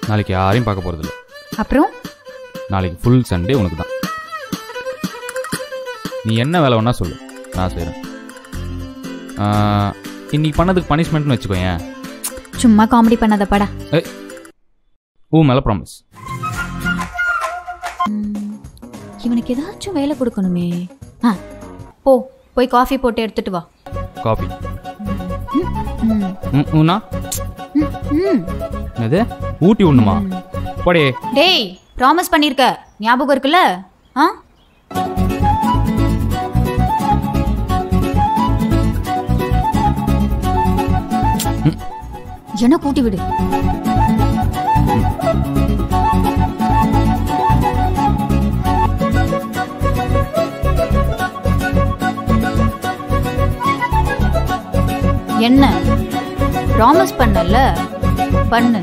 நாளைக்கு யாரையும் பார்க்க போகிறதில்ல அப்புறம் நாளைக்கு ஃபுல் சண்டே உனக்கு தான் நீ என்ன வேலை வேணா சொல்லு நான் செய்கிறேன் இன்னைக்கு பண்ணதுக்கு பனிஷ்மெண்ட்னு வச்சுக்கோயேன் சும்மா காமெடி பண்ணாத படா ஊ மேலே ப்ராமிஸ் இவனுக்கு ஏதாச்சும் வேலை கொடுக்கணுமே ஆ போ போய் காஃபி போட்டு எடுத்துட்டு வா காபி ம், ம் ஊனா ம், ம். என்னது ஊட்டி விடணுமா போடே டேய் ப்ராமிஸ் பண்ணிருக்க ஞாபகம் இருக்குல்ல ஆ என்ன கூட்டி விடு என்ன ப்ராமிஸ் பண்ணல பண்ணு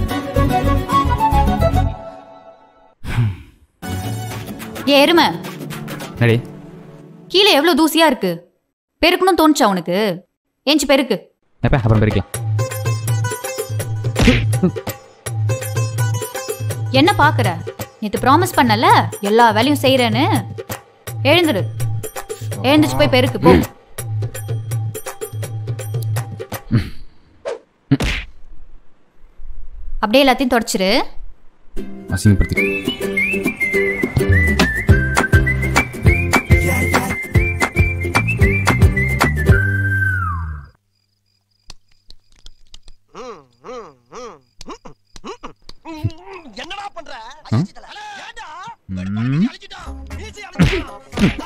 ஏ எருமை நடி கீழே எவ்வளவு தூசியா இருக்கு பெருக்கணும் தோணுச்சா உனக்கு ஏஞ்சி பெருக்கு எப்போ அப்புறம் பெருக்கலாம் என்ன பாக்குற நேத்து ப்ராமிஸ் பண்ணல எல்லா வேலையும் செய்யறேன்னு எழுந்துரு எழுந்துச்சு போய் பெருக்கு போ அப்படியே எல்லாத்தையும் தொடச்சிரு அசிங்கப்படுத்தி என்னடா பண்ற ம்? ஏன்டா ம். அழிச்சிட்டா மீசை அழிச்சிட்டா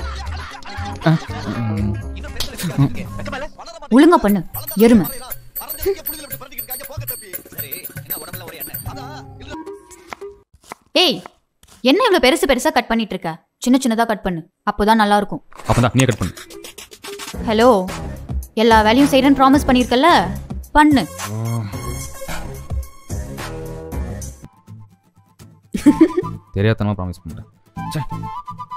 ம். இன்னும் பெருசா வச்சிருக்காங்க. வெக்க மேல வளர மாட்டேங்குது. ஒழுங்கா பண்ணு எருமை பறந்து எங்க புடிதல இப்படி பறந்துக்கிட்டு இருக்காங்க போக தப்பி சரி என்ன உடம்புல ஒரே எண்ணெய் அதான் இல்ல ஏய் என்ன இவ்வளவு பெருசு பெருசா கட் பண்ணிட்டு இருக்க சின்ன சின்னதா கட் பண்ணு அப்போதான் நல்லா இருக்கும் அப்பதான் நீயே கட் பண்ணு ஹலோ எல்லா வேலையும் செய்யறேன்னு ப்ராமிஸ் பண்ணிருக்கல பண்ணு தெரியாதனமா ப்ராமிஸ் பண்ணிட்டேன் ச்சே